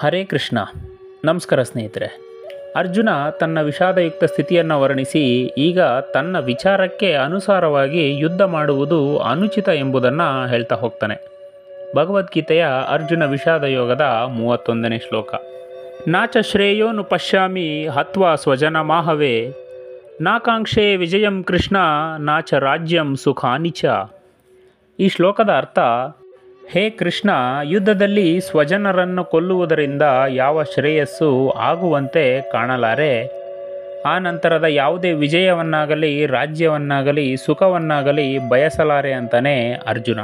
ಹರೇ ಕೃಷ್ಣ ನಮಸ್ಕಾರ ಸ್ನೇಹಿತರೆ ಅರ್ಜುನ ತನ್ನ ವಿಷಾದಯುಕ್ತ ಸ್ಥಿತಿಯನ್ನು ವರ್ಣಿಸಿ ಈಗ ತನ್ನ ವಿಚಾರಕ್ಕೆ ಅನುಸಾರವಾಗಿ ಯುದ್ಧ ಮಾಡುವುದು ಅನುಚಿತ ಎಂಬುದನ್ನು ಹೇಳ್ತಾ ಹೋಗ್ತಾನೆ ಭಗವದ್ಗೀತೆಯ ಅರ್ಜುನ ವಿಷಾದ ಯೋಗದ ಮೂವತ್ತೊಂದನೇ ಶ್ಲೋಕ ನಾಚ ಶ್ರೇಯೋನು ಪಶ್ಯಾಮಿ ಹತ್ವಾ ಸ್ವಜನ ಮಾಹವೇ ನಾಕಾಂಕ್ಷೆ ವಿಜಯಂ ಕೃಷ್ಣ ನಾಚ ರಾಜ್ಯಂ ಸುಖಾನಿಚ ಈ ಶ್ಲೋಕದ ಅರ್ಥ ಹೇ ಕೃಷ್ಣ ಯುದ್ಧದಲ್ಲಿ ಸ್ವಜನರನ್ನು ಕೊಲ್ಲುವುದರಿಂದ ಯಾವ ಶ್ರೇಯಸ್ಸು ಆಗುವಂತೆ ಕಾಣಲಾರೆ ಆ ನಂತರದ ಯಾವುದೇ ವಿಜಯವನ್ನಾಗಲಿ ರಾಜ್ಯವನ್ನಾಗಲಿ ಸುಖವನ್ನಾಗಲಿ ಬಯಸಲಾರೆ ಅಂತಾನೆ ಅರ್ಜುನ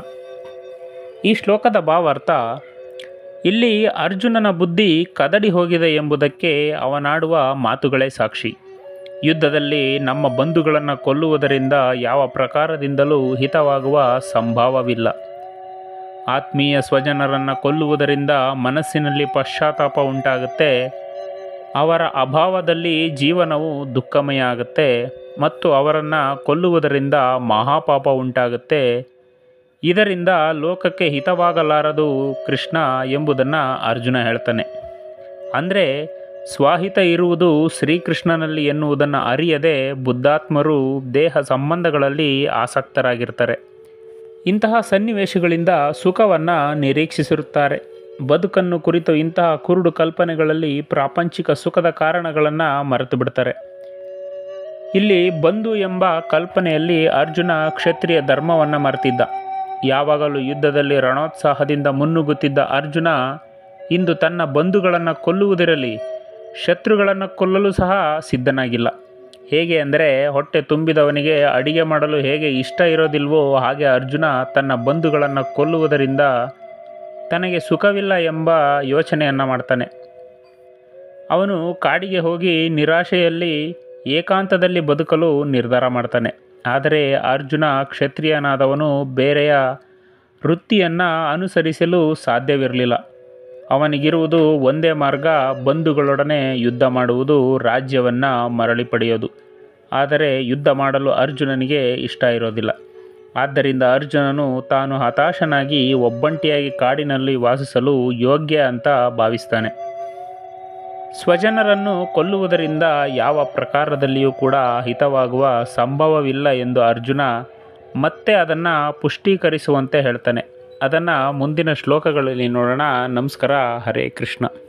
ಈ ಶ್ಲೋಕದ ಭಾವಾರ್ಥ ಇಲ್ಲಿ ಅರ್ಜುನನ ಬುದ್ಧಿ ಕದಡಿ ಹೋಗಿದೆ ಎಂಬುದಕ್ಕೆ ಅವನಾಡುವ ಮಾತುಗಳೇ ಸಾಕ್ಷಿ ಯುದ್ಧದಲ್ಲಿ ನಮ್ಮ ಬಂಧುಗಳನ್ನು ಕೊಲ್ಲುವುದರಿಂದ ಯಾವ ಪ್ರಕಾರದಿಂದಲೂ ಹಿತವಾಗುವ ಸಂಭವವಿಲ್ಲ ಆತ್ಮೀಯ ಸ್ವಜನರನ್ನು ಕೊಲ್ಲುವುದರಿಂದ ಮನಸ್ಸಿನಲ್ಲಿ ಪಶ್ಚಾತ್ತಾಪ ಉಂಟಾಗುತ್ತೆ ಅವರ ಅಭಾವದಲ್ಲಿ ಜೀವನವು ದುಃಖಮಯ ಆಗುತ್ತೆ ಮತ್ತು ಅವರನ್ನು ಕೊಲ್ಲುವುದರಿಂದ ಮಹಾಪಾಪ ಉಂಟಾಗುತ್ತೆ ಇದರಿಂದ ಲೋಕಕ್ಕೆ ಹಿತವಾಗಲಾರದು ಕೃಷ್ಣ ಎಂಬುದನ್ನು ಅರ್ಜುನ ಹೇಳ್ತಾನೆ ಅಂದರೆ ಸ್ವಾಹಿತ ಇರುವುದು ಶ್ರೀಕೃಷ್ಣನಲ್ಲಿ ಎನ್ನುವುದನ್ನು ಅರಿಯದೆ ಬುದ್ಧಾತ್ಮರು ದೇಹ ಸಂಬಂಧಗಳಲ್ಲಿ ಆಸಕ್ತರಾಗಿರ್ತಾರೆ ಇಂತಹ ಸನ್ನಿವೇಶಗಳಿಂದ ಸುಖವನ್ನು ನಿರೀಕ್ಷಿಸಿರುತ್ತಾರೆ ಬದುಕನ್ನು ಕುರಿತು ಇಂತಹ ಕುರುಡು ಕಲ್ಪನೆಗಳಲ್ಲಿ ಪ್ರಾಪಂಚಿಕ ಸುಖದ ಕಾರಣಗಳನ್ನು ಮರೆತು ಬಿಡ್ತಾರೆ ಇಲ್ಲಿ ಬಂಧು ಎಂಬ ಕಲ್ಪನೆಯಲ್ಲಿ ಅರ್ಜುನ ಕ್ಷತ್ರಿಯ ಧರ್ಮವನ್ನು ಮರೆತಿದ್ದ ಯಾವಾಗಲೂ ಯುದ್ಧದಲ್ಲಿ ರಣೋತ್ಸಾಹದಿಂದ ಮುನ್ನುಗ್ಗುತ್ತಿದ್ದ ಅರ್ಜುನ ಇಂದು ತನ್ನ ಬಂಧುಗಳನ್ನು ಕೊಲ್ಲುವುದಿರಲಿ ಶತ್ರುಗಳನ್ನು ಕೊಲ್ಲಲು ಸಹ ಸಿದ್ಧನಾಗಿಲ್ಲ ಹೇಗೆ ಅಂದರೆ ಹೊಟ್ಟೆ ತುಂಬಿದವನಿಗೆ ಅಡಿಗೆ ಮಾಡಲು ಹೇಗೆ ಇಷ್ಟ ಇರೋದಿಲ್ವೋ ಹಾಗೆ ಅರ್ಜುನ ತನ್ನ ಬಂಧುಗಳನ್ನು ಕೊಲ್ಲುವುದರಿಂದ ತನಗೆ ಸುಖವಿಲ್ಲ ಎಂಬ ಯೋಚನೆಯನ್ನು ಮಾಡ್ತಾನೆ ಅವನು ಕಾಡಿಗೆ ಹೋಗಿ ನಿರಾಶೆಯಲ್ಲಿ ಏಕಾಂತದಲ್ಲಿ ಬದುಕಲು ನಿರ್ಧಾರ ಮಾಡ್ತಾನೆ ಆದರೆ ಅರ್ಜುನ ಕ್ಷತ್ರಿಯನಾದವನು ಬೇರೆಯ ವೃತ್ತಿಯನ್ನು ಅನುಸರಿಸಲು ಸಾಧ್ಯವಿರಲಿಲ್ಲ ಅವನಿಗಿರುವುದು ಒಂದೇ ಮಾರ್ಗ ಬಂಧುಗಳೊಡನೆ ಯುದ್ಧ ಮಾಡುವುದು ರಾಜ್ಯವನ್ನು ಮರಳಿ ಪಡೆಯೋದು ಆದರೆ ಯುದ್ಧ ಮಾಡಲು ಅರ್ಜುನನಿಗೆ ಇಷ್ಟ ಇರೋದಿಲ್ಲ ಆದ್ದರಿಂದ ಅರ್ಜುನನು ತಾನು ಹತಾಶನಾಗಿ ಒಬ್ಬಂಟಿಯಾಗಿ ಕಾಡಿನಲ್ಲಿ ವಾಸಿಸಲು ಯೋಗ್ಯ ಅಂತ ಭಾವಿಸ್ತಾನೆ ಸ್ವಜನರನ್ನು ಕೊಲ್ಲುವುದರಿಂದ ಯಾವ ಪ್ರಕಾರದಲ್ಲಿಯೂ ಕೂಡ ಹಿತವಾಗುವ ಸಂಭವವಿಲ್ಲ ಎಂದು ಅರ್ಜುನ ಮತ್ತೆ ಅದನ್ನು ಪುಷ್ಟೀಕರಿಸುವಂತೆ ಹೇಳ್ತಾನೆ ಅದನ್ನು ಮುಂದಿನ ಶ್ಲೋಕಗಳಲ್ಲಿ ನೋಡೋಣ ನಮಸ್ಕಾರ ಹರೇ ಕೃಷ್ಣ